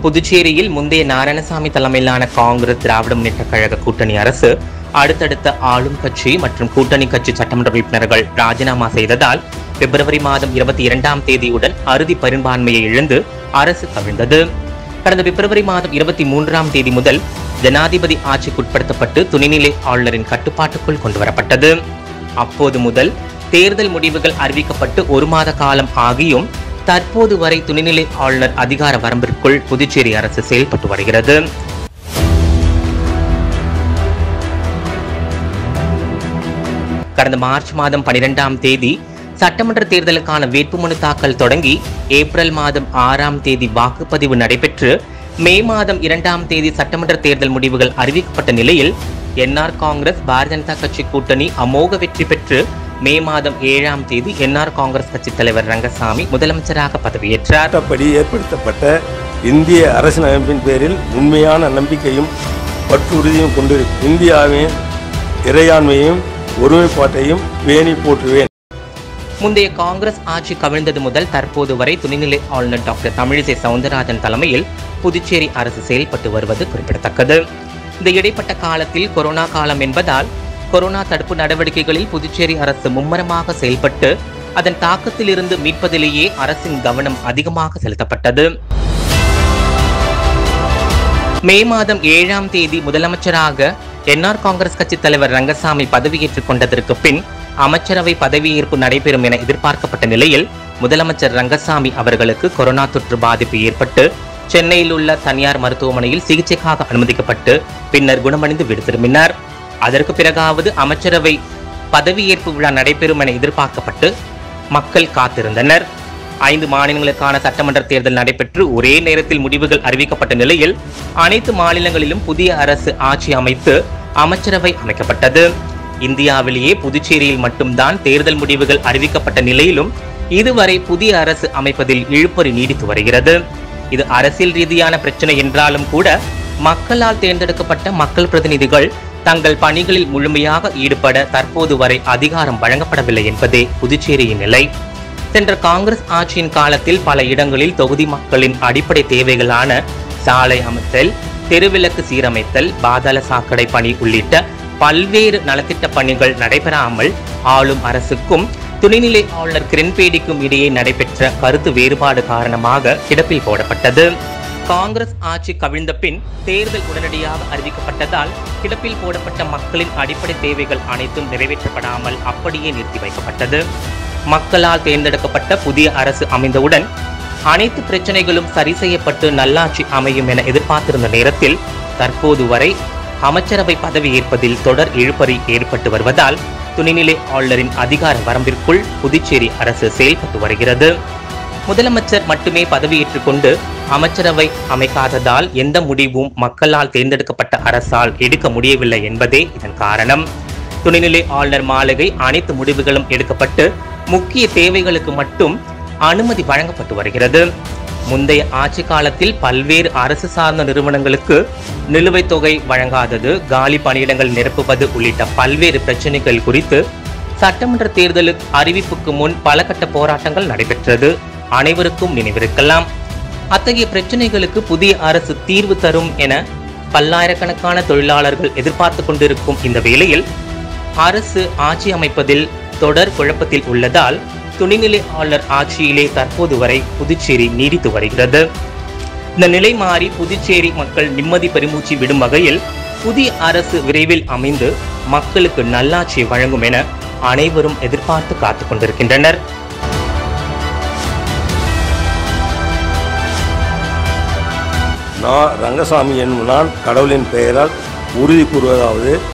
புதுச்சேரியில் முந்தைய நாராயணசாமி தலைமையிலான காங்கிரஸ் திராவிட முன்னேற்ற கழக கூட்டணி அரசு அடுத்தடுத்த ஆளும் கட்சி மற்றும் கூட்டணி கட்சி சட்டமன்ற உறுப்பினர்கள் ராஜினாமா செய்ததால் பிப்ரவரி மாதம் இருபத்தி இரண்டாம் தேதியுடன் அறுதி பெரும்பான்மையை இழந்து அரசு கவிழ்ந்தது கடந்த பிப்ரவரி மாதம் இருபத்தி மூன்றாம் தேதி முதல் ஜனாதிபதி ஆட்சிக்குட்படுத்தப்பட்டு துணைநிலை ஆளுநரின் கட்டுப்பாட்டுக்குள் கொண்டுவரப்பட்டது அப்போது முதல் தேர்தல் முடிவுகள் அறிவிக்கப்பட்டு ஒரு மாத காலம் ஆகியும் தற்போது வரை துணைநிலை ஆளுநர் அதிகார வரம்பிற்குள் புதுச்சேரி அரசு செயல்பட்டு வருகிறது கடந்த மார்ச் மாதம் பனிரெண்டாம் தேதி சட்டமன்ற தேர்தலுக்கான வேட்புமனு தாக்கல் தொடங்கி ஏப்ரல் மாதம் ஆறாம் தேதி வாக்குப்பதிவு நடைபெற்று மே மாதம் இரண்டாம் தேதி சட்டமன்ற தேர்தல் முடிவுகள் அறிவிக்கப்பட்ட நிலையில் என்ஆர் காங்கிரஸ் பாரதிய ஜனதா கட்சி கூட்டணி அமோக வெற்றி பெற்று மே மாதம் ஏழாம் தேதி என்ஆர் காங்கிரஸ் கட்சி தலைவர் ரங்கசாமி முதலமைச்சராக பதவியேற்றார் சட்டப்படி ஏற்படுத்தப்பட்ட இந்திய அரசியலமைப்பின் பேரில் உண்மையான நம்பிக்கையும் பற்றுறுதியும் கொண்டு இந்தியாவின் இறையாண்மையும் ஒருமைப்பாட்டையும் பேணி போற்றுவேன் முந்தைய காங்கிரஸ் ஆட்சி கவிழ்ந்தது முதல் தற்போது வரை துணைநிலை ஆளுநர் டாக்டர் தமிழிசை சவுந்தரராஜன் தலைமையில் புதுச்சேரி அரசு செயல்பட்டு வருவது குறிப்பிடத்தக்கது இந்த இடைப்பட்ட காலத்தில் கொரோனா காலம் என்பதால் கொரோனா தடுப்பு நடவடிக்கைகளில் புதுச்சேரி அரசு மும்மரமாக செயல்பட்டு அதன் தாக்கத்திலிருந்து மீட்பதிலேயே அரசின் கவனம் அதிகமாக செலுத்தப்பட்டது மே மாதம் ஏழாம் தேதி முதலமைச்சராக என்ஆர் காங்கிரஸ் கட்சி தலைவர் ரங்கசாமி பதவியேற்றுக் கொண்டதற்கு பின் அமைச்சரவை பதவியேற்பு நடைபெறும் என எதிர்பார்க்கப்பட்ட நிலையில் முதலமைச்சர் ரங்கசாமி அவர்களுக்கு கொரோனா தொற்று பாதிப்பு ஏற்பட்டு சென்னையில் உள்ள தனியார் மருத்துவமனையில் சிகிச்சைக்காக அனுமதிக்கப்பட்டு பின்னர் குணமடைந்து வீடு திரும்பினார் அதற்கு பிறகாவது அமைச்சரவை பதவியேற்பு விழா நடைபெறும் என எதிர்பார்க்கப்பட்டு மக்கள் காத்திருந்தனர் ஐந்து மாநிலங்களுக்கான சட்டமன்ற தேர்தல் நடைபெற்று ஒரே நேரத்தில் முடிவுகள் அறிவிக்கப்பட்ட நிலையில் அனைத்து மாநிலங்களிலும் புதிய அரசு ஆட்சி அமைத்து அமைச்சரவை அமைக்கப்பட்டது இந்தியாவிலேயே புதுச்சேரியில் மட்டும்தான் தேர்தல் முடிவுகள் அறிவிக்கப்பட்ட நிலையிலும் இதுவரை புதிய அரசு அமைப்பதில் இழுபறி நீடித்து வருகிறது இது அரசியல் ரீதியான பிரச்சனை என்றாலும் கூட மக்களால் தேர்ந்தெடுக்கப்பட்ட மக்கள் பிரதிநிதிகள் தங்கள் பணிகளில் முழுமையாக ஈடுபட தற்போது வரை அதிகாரம் வழங்கப்படவில்லை என்பதே புதுச்சேரியின் நிலை சென்ற காங்கிரஸ் ஆட்சியின் காலத்தில் பல இடங்களில் தொகுதி மக்களின் அடிப்படை தேவைகளான சாலை அமைத்தல் தெருவிளக்கு சீரமைத்தல் பாதாள சாக்கடை பணி உள்ளிட்ட பல்வேறு நலத்திட்ட பணிகள் நடைபெறாமல் ஆளும் அரசுக்கும் துணைநிலை ஆளுநர் கிரண்பேடிக்கும் இடையே நடைபெற்ற கருத்து வேறுபாடு காரணமாக கிடப்பில் போடப்பட்டது காங்கிரஸ் ஆட்சி கவிழ்ந்த பின் தேர்தல் உடனடியாக அறிவிக்கப்பட்டதால் கிடப்பில் போடப்பட்ட மக்களின் அடிப்படை தேவைகள் அனைத்தும் நிறைவேற்றப்படாமல் அப்படியே நிறுத்தி வைக்கப்பட்டது மக்களால் தேர்ந்தெடுக்கப்பட்ட புதிய அரசு அமைந்தவுடன் அனைத்து பிரச்சனைகளும் சரி செய்யப்பட்டு நல்லாட்சி அமையும் என எதிர்பார்த்திருந்த நேரத்தில் தற்போது வரை அமைச்சரவை பதவி ஏற்பதில் தொடர் இழுபறி ஏற்பட்டு வருவதால் துணைநிலை ஆளுநரின் அதிகார வரம்பிற்குள் புதுச்சேரி அரசு செயல்பட்டு வருகிறது முதலமைச்சர் மட்டுமே பதவியேற்றுக் கொண்டு அமைச்சரவை அமைக்காததால் எந்த முடிவும் மக்களால் தேர்ந்தெடுக்கப்பட்ட அரசால் எடுக்க முடியவில்லை என்பதே இதன் காரணம் துணைநிலை ஆளுநர் மாளிகை அனைத்து முடிவுகளும் எடுக்கப்பட்டு முக்கிய தேவைகளுக்கு மட்டும் அனுமதி வழங்கப்பட்டு வருகிறது முந்தைய ஆட்சி காலத்தில் பல்வேறு அரசு சார்ந்த நிறுவனங்களுக்கு நிலுவைத் தொகை வழங்காதது காலி பணியிடங்கள் நிரப்புவது உள்ளிட்ட பல்வேறு பிரச்சனைகள் குறித்து சட்டமன்ற தேர்தல் அறிவிப்புக்கு முன் பல கட்ட போராட்டங்கள் நடைபெற்றது அனைவருக்கும் நினைவிருக்கலாம் அத்தகைய பிரச்சனைகளுக்கு புதிய அரசு தீர்வு தரும் என பல்லாயிரக்கணக்கான தொழிலாளர்கள் எதிர்பார்த்து கொண்டிருக்கும் இந்த வேளையில் அரசு ஆட்சி அமைப்பதில் தொடர் குழப்பத்தில் உள்ளதால் துணைநிலை ஆளுநர் ஆட்சியிலே தற்போது வரை புதுச்சேரி நீடித்து வருகிறது இந்த நிலை மாறி புதுச்சேரி மக்கள் நிம்மதி பெருமூச்சு விடும் வகையில் புதிய அரசு விரைவில் அமைந்து மக்களுக்கு நல்லாட்சியை வழங்கும் என அனைவரும் எதிர்பார்த்து காத்துக் கொண்டிருக்கின்றனர் நான் ரங்கசாமி என்னும் நான் கடவுளின் பெயரால் உறுதி கூறுவதாவது